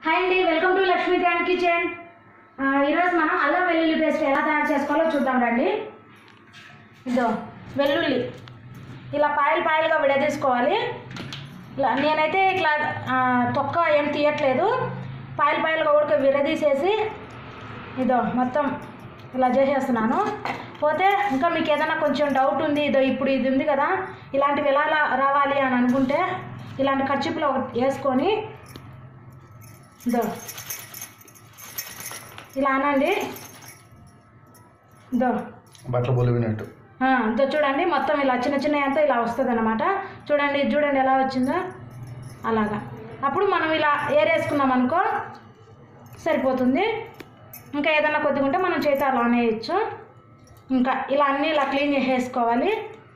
Hi అండి welcome to Lakshmi grand kitchen ఆ, ఈరోజు మనం అల్లం వెల్లుల్లి పేస్ట్ ఎలా తయారు చేసుకోవాలో చూద్దాం రండి ఇదో వెల్లుల్లి ఇలా పాయలు పాయలుగా విడదీసుకోవాలి ఇలా నేనైతే ఇట్లా ఆ, తొక్క ఏం తీయట్లేదు పాయలు పాయలుగా ఉడక విడదీసేసి ఇదో మొత్తం ఇలా చేసేస్తున్నాను పోతే ఇంకా మీకు ఏదైనా కొంచెం డౌట్ ఉంది ఇదో ఇప్పుడు ఇది ఉంది కదా ఇలాంటివి ఎలా లా- రావాలి అని అనుకుంటే ఇలాంటి ఖర్చుపులో ఒకటి వేసుకొని ఇదో ఇలా అనండి ఇదో బట్టలు బొలివినట్టు ఆ, ఇదో చూడండి మొత్తం ఇలా చిన్న చిన్న అంతా ఇలా వస్తుంది అనమాట చూడండి ఇది చూడండి ఎలా వచ్చిందో అలాగా అప్పుడు మనం ఇలా ఏరేసుకున్నాం అనుకో సరిపోతుంది ఇంకా ఏదైనా కొద్దిగా ఉంటే మనం చేతి అలా అనేయచ్చు ఇంకా ఇలా అన్నీ ఇలా క్లీన్ చేసేసుకోవాలి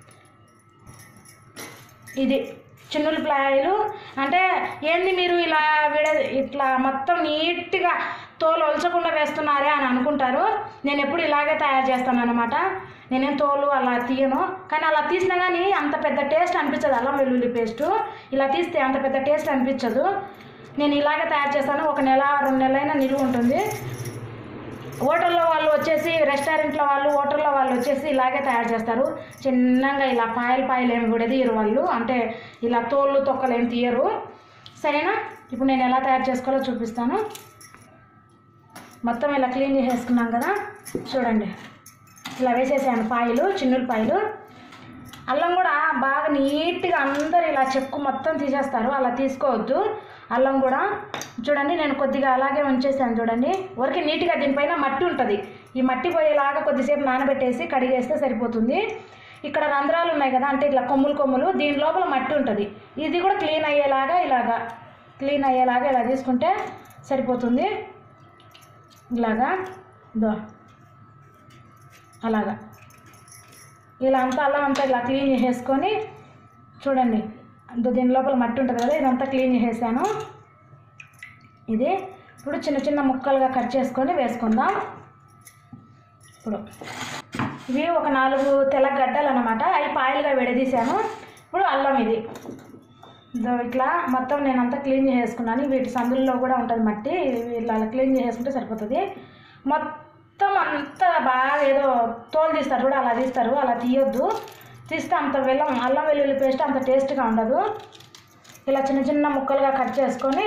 ఇది చిన్నులపాయలు అంటే ఏంది మీరు ఇలా విడ ఇట్లా మొత్తం నీట్గా తోలు ఒలచకుండా వేస్తున్నారే అని అనుకుంటారు నేను ఎప్పుడు ఇలాగే తయారు చేస్తాను అనమాట నేనేం తోలు అలా తీయను కానీ అలా తీసినా కానీ అంత పెద్ద టేస్ట్ అనిపించదు అల్లం వెల్లుల్లి పేస్టు ఇలా తీస్తే అంత పెద్ద టేస్ట్ అనిపించదు నేను ఇలాగే తయారు చేస్తాను ఒక నెల రెండు నెలలైనా నిలువ ఉంటుంది హోటల్లో వాళ్ళు వచ్చేసి రెస్టారెంట్లో వాళ్ళు హోటల్లో వాళ్ళు వచ్చేసి ఇలాగే తయారు చేస్తారు చిన్నగా ఇలా పాయలు పాయలు ఏమి కూడా తీయరు వాళ్ళు అంటే ఇలా తోళ్ళు తొక్కలు ఏమి తీయరు సరేనా ఇప్పుడు నేను ఎలా తయారు చేసుకోవాలో చూపిస్తాను మొత్తం ఇలా క్లీన్ చేసేసుకున్నాం కదా చూడండి ఇలా వేసేసాను పాయలు చిన్నుల పాయలు అల్లం కూడా బాగా నీట్గా అందరు ఇలా చెక్కు మొత్తం తీసేస్తారు అలా తీసుకోవద్దు అల్లం కూడా చూడండి నేను కొద్దిగా అలాగే ఉంచేసాను చూడండి ఊరికి నీట్గా దీనిపైన మట్టి ఉంటుంది ఈ మట్టి పోయేలాగా కొద్దిసేపు నానబెట్టేసి కడిగేస్తే సరిపోతుంది ఇక్కడ రంధ్రాలు ఉన్నాయి కదా అంటే ఇట్లా కొమ్ములు కొమ్ములు దీని లోపల మట్టి ఉంటుంది ఇది కూడా క్లీన్ అయ్యేలాగా ఇలాగా క్లీన్ అయ్యేలాగా ఇలా తీసుకుంటే సరిపోతుంది ఇలాగా ఇదో అలాగా ఇలా అంతా అల్లం అంతా ఇలా క్లీన్ చేసేసుకొని చూడండి అంత దీని లోపల మట్టి ఉంటుంది కదా ఇదంతా క్లీన్ చేసేసాను ఇది ఇప్పుడు చిన్న చిన్న ముక్కలుగా కట్ చేసుకొని వేసుకుందాం ఇప్పుడు ఇవి ఒక నాలుగు తెల్లగడ్డలు అనమాట అవి పాయలుగా విడదీశాను ఇప్పుడు అల్లం ఇది ఇదో ఇట్లా మొత్తం నేను అంతా క్లీన్ చేసేసుకున్నాను వీటి సందుల్లో కూడా ఉంటుంది మట్టి ఇవి ఇలా క్లీన్ చేసేసుకుంటే సరిపోతుంది మొత్తం అంతా బాగా ఏదో తోలు తీస్తారు కూడా అలా తీస్తారు అలా తీయొద్దు తీస్తే అంత వెల్లం అల్లం వెల్లుల్లి పేస్ట్ అంత టేస్ట్గా ఉండదు ఇలా చిన్న చిన్న ముక్కలుగా కట్ చేసుకొని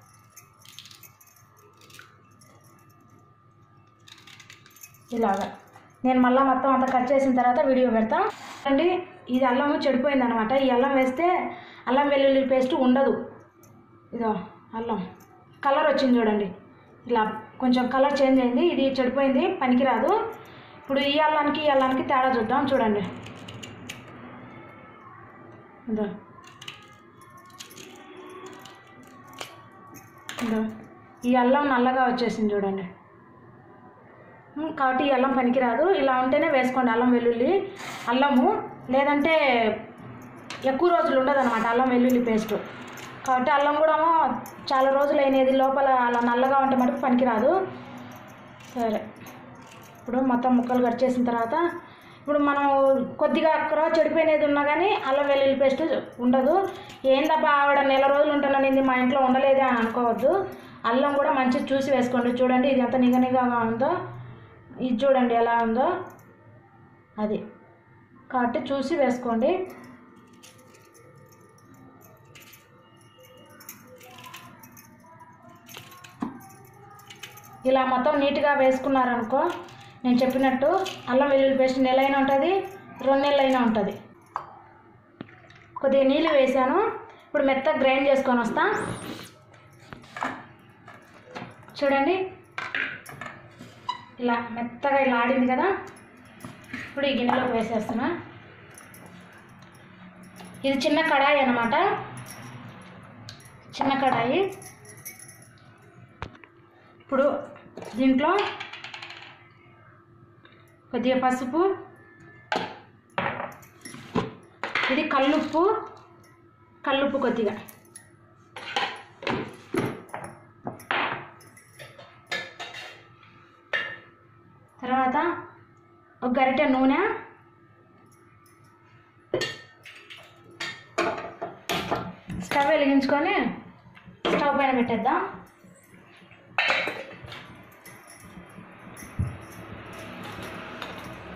ఇలాగా నేను మళ్ళీ మొత్తం అంతా కట్ చేసిన తర్వాత వీడియో పెడతా అండి ఇది అల్లం చెడిపోయింది అనమాట ఈ అల్లం వేస్తే అల్లం వెల్లుల్లి పేస్ట్ ఉండదు ఇదో అల్లం కలర్ వచ్చింది చూడండి ఇలా కొంచెం కలర్ చేంజ్ అయింది ఇది చెడిపోయింది పనికిరాదు ఇప్పుడు ఈ అల్లానికి ఈ అల్లానికి తేడా చూద్దాం చూడండి ఇదో ఇదో ఈ అల్లం నల్లగా వచ్చేసింది చూడండి ఉమ్, కాబట్టి ఈ అల్లం పనికిరాదు ఇలా ఉంటేనే వేసుకోండి అల్లం వెల్లుల్లి అల్లము లేదంటే ఎక్కువ రోజులు ఉండదు అనమాట అల్లం వెల్లుల్లి పేస్ట్ కాబట్టి అల్లం కూడా చాలా రోజులు అయినది లోపల అలా నల్లగా ఉంటే మటుకు పనికిరాదు సరే ఇప్పుడు మొత్తం ముక్కలు కట్ చేసిన తర్వాత ఇప్పుడు మనం కొద్దిగా అక్కడ చెడిపోయినది ఉన్నా కానీ అల్లం వెల్లుల్లి పేస్ట్ ఉండదు ఏందబ్బా ఆవిడ నెల రోజులు ఉంటానని మా ఇంట్లో ఉండలేదే అని అనుకోవద్దు అల్లం కూడా మంచిగా చూసి వేసుకోండి చూడండి ఇది ఎంత నిగనిగగా ఉందో ఇది చూడండి ఎలా ఉందో అది కాబట్టి చూసి వేసుకోండి ఇలా మొత్తం నీట్గా వేసుకున్నారనుకో నేను చెప్పినట్టు అల్లం వెల్లుల్లి పేస్ట్ నెల అయినా ఉంటుంది రెండు నెలలు అయినా ఉంటుంది కొద్దిగా నీళ్ళు వేసాను ఇప్పుడు మెత్తగా గ్రైండ్ చేసుకొని వస్తా చూడండి ఇలా మెత్తగా ఇలా ఆడింది కదా ఇప్పుడు ఈ గిన్నెలోకి వేసేస్తున్నా ఇది చిన్న కడాయి అన్నమాట చిన్న కడాయి ఇప్పుడు దీంట్లో కొద్దిగా పసుపు ఇది కల్లుప్పు కల్లుప్పు కొద్దిగా తర్వాత ఒక గరిటె నూనె స్టవ్ వెలిగించుకొని స్టవ్ పైన పెట్టేద్దాం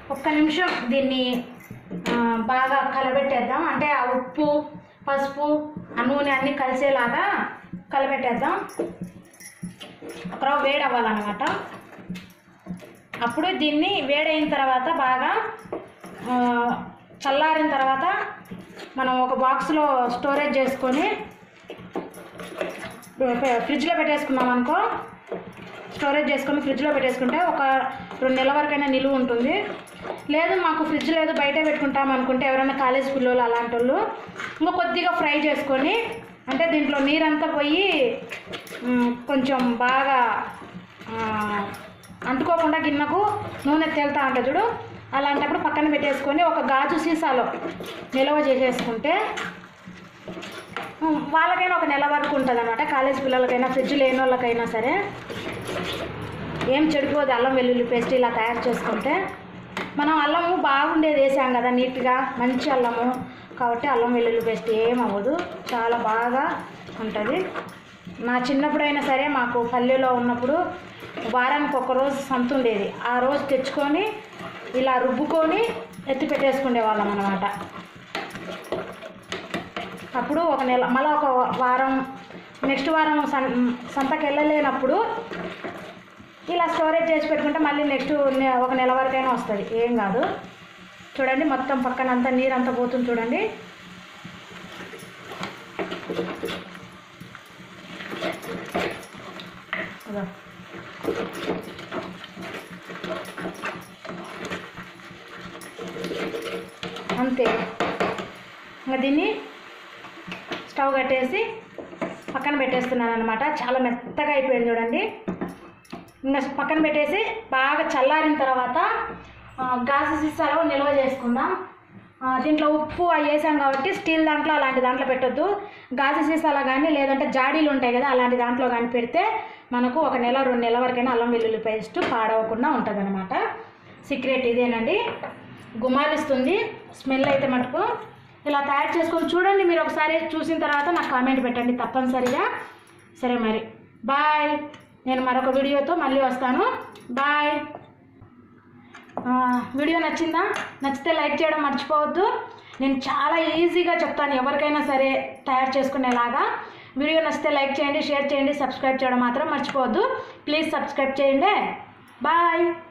ఒక్క నిమిషం దీన్ని ఆ, బాగా కలబెట్టేద్దాం అంటే ఆ ఉప్పు పసుపు ఆ నూనె అన్నీ కలిసేలాగా కలబెట్టేద్దాం ఒక వేడి అవ్వాలన్నమాట అప్పుడు దీన్ని వేడైన తర్వాత బాగా ఆ, చల్లారిన తర్వాత మనం ఒక బాక్స్లో స్టోరేజ్ చేసుకొని ఫ్రిడ్జ్లో పెట్టేసుకున్నాం అనుకో స్టోరేజ్ చేసుకొని ఫ్రిడ్జ్లో పెట్టేసుకుంటే ఒక రెండు నెలల వరకైనా నిలువ ఉంటుంది లేదు మాకు ఫ్రిడ్జ్ లేదు బయట పెట్టుకుంటాం అనుకుంటే ఎవరైనా కాలేజ్ పిల్లలు అలాంటి వాళ్ళు ఇంకా కొద్దిగా ఫ్రై చేసుకొని అంటే దీంట్లో నీరంతా పోయి మ్, కొంచెం బాగా ఆ, అంటుకోకుండా గిన్నెకు నూనె తేలుతా ఉంటుంది చూడు అలాంటప్పుడు పక్కన పెట్టేసుకొని ఒక గాజు సీసాలో నిల్వ చేసేసుకుంటే ఉమ్, వాళ్ళకైనా ఒక నెల వరకు ఉంటుంది అనమాట కాలేజ్ పిల్లలకైనా ఫ్రిడ్జ్ లేని వాళ్ళకైనా సరే ఏం చెడిపోదు అల్లం వెల్లుల్లి పేస్ట్ ఇలా తయారు చేసుకుంటే మనం అల్లము బాగుండేది వేసాం కదా నీట్గా మంచి అల్లము కాబట్టి అల్లం వెల్లుల్లి పేస్ట్ ఏం అవ్వదు చాలా బాగా ఉంటుంది నా చిన్నప్పుడైనా సరే మాకు పల్లెలో ఉన్నప్పుడు వారానికి ఒక రోజు సంత ఉండేది ఆ రోజు తెచ్చుకొని ఇలా రుబ్బుకొని ఎత్తి పెట్టేసుకునే వాళ్ళం అనమాట అప్పుడు ఒక నెల మళ్ళీ ఒక వారం నెక్స్ట్ వారం సం సంతకి వెళ్ళలేనప్పుడు ఇలా స్టోరేజ్ చేసి పెట్టుకుంటే మళ్ళీ నెక్స్ట్ నె- ఒక నెల వరకైనా వస్తుంది ఏం కాదు చూడండి మొత్తం పక్కన అంతా నీరు అంతా పోతుంది చూడండి ఇదో. అంతే ఇంకా దీన్ని స్టవ్ కట్టేసి పక్కన పెట్టేస్తున్నాను అనమాట చాలా మెత్తగా అయిపోయింది చూడండి ఇంకా పక్కన పెట్టేసి బాగా చల్లారిన తర్వాత ఆ, గాజు సీసాలో నిల్వ చేసుకుందాం ఆ, దీంట్లో ఉప్పు అవి వేసాం కాబట్టి స్టీల్ దాంట్లో అలాంటి దాంట్లో పెట్టొద్దు గాజు సీసాలో కానీ లేదంటే జాడీలు ఉంటాయి కదా అలాంటి దాంట్లో కానీ పెడితే మనకు ఒక నెల రెండు నెలల వరకైనా అల్లం వెల్లుల్లి పేస్ట్ పాడవకుండా ఉంటుంది అనమాట సీక్రెట్ ఇదేనండి గుమాలిస్తుంది స్మెల్ అయితే మటుకు ఇలా తయారు చేసుకొని చూడండి మీరు ఒకసారి చూసిన తర్వాత నాకు కామెంట్ పెట్టండి తప్పనిసరిగా సరే మరి బాయ్ నేను మరొక వీడియోతో మళ్ళీ వస్తాను బాయ్ ఆ, వీడియో నచ్చిందా నచ్చితే లైక్ చేయడం మర్చిపోవద్దు నేను చాలా ఈజీగా చెప్తాను ఎవరికైనా సరే తయారు చేసుకునేలాగా వీడియో నచ్చితే లైక్ చేయండి షేర్ చేయండి సబ్స్క్రైబ్ చేయడం మాత్రం మర్చిపోవద్దు ప్లీజ్ సబ్స్క్రైబ్ చేయండి బాయ్